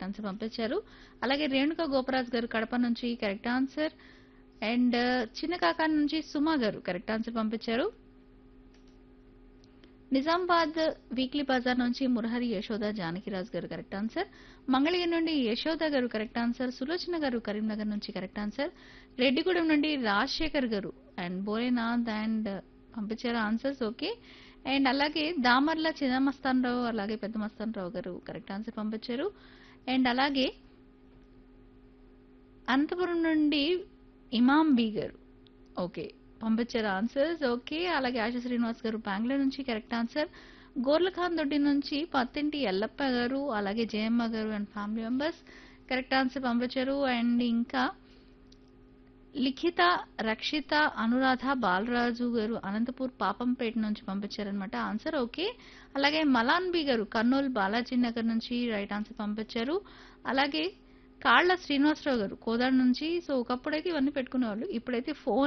correct answer పంపించారు అలాగే రేణుక గోపరాజ్ గారు కడప నుంచి కరెక్ట్ ఆన్సర్ అండ్ చిన్న కాకా నుంచి సుమా గారు కరెక్ట్ ఆన్సర్ పంపించారు నిజామాబాద్ వీక్లీ బజార్ నుంచి మురహరి యశోద జానకిరాజ్ గారు కరెక్ట్ ఆన్సర్ మంగళగిరి నుండి యశోద గారు కరెక్ట్ ఆన్సర్ సులోచన గారు కరీంనగర్ నుంచి కరెక్ట్ ఆన్సర్ రెడ్డిగూడెం నుండి రాజశేఖర్ గారు అండ్ భోలేనాథ్ అండ్ పంపించారు ఆన్సర్స్ ఓకే అండ్ అలాగే దామర్ల చిన్న మస్తాన్ రావు అలాగే పెద్ద మస్తాన్ రావు గారు కరెక్ట్ ఆన్సర్ పంపించారు అండ్ అలాగే అనంతపురం నుండి ఇమాం బి గారు ఓకే పంపించారు ఆన్సర్స్ ఓకే అలాగే ఆశా శ్రీనివాస్ గారు బెంగళూరు నుంచి కరెక్ట్ ఆన్సర్ గోర్లఖాన్ దొడ్డి నుంచి పత్తింటి ఎల్లప్ప గారు అలాగే Jayamma garu and family members correct answer పంపించారు అండ్ ఇంకా లిఖిత రక్షిత అనురాధ బాలరాజు గారు అనంతపూర్ పాపంపేట నుంచి పంపించారనమాట ఆన్సర్ ఓకే అలాగే మలాన్ బి గారు కర్నూలు బాలాజీ నగర్ నుంచి రైట్ ఆన్సర్ పంపించారు అలాగే కాళ్ళ శ్రీనివాసరావు గారు కోదాడ నుంచి సో ఒకప్పుడైతే ఇవన్నీ పెట్టుకునేవాళ్ళు ఇప్పుడైతే ఫోన్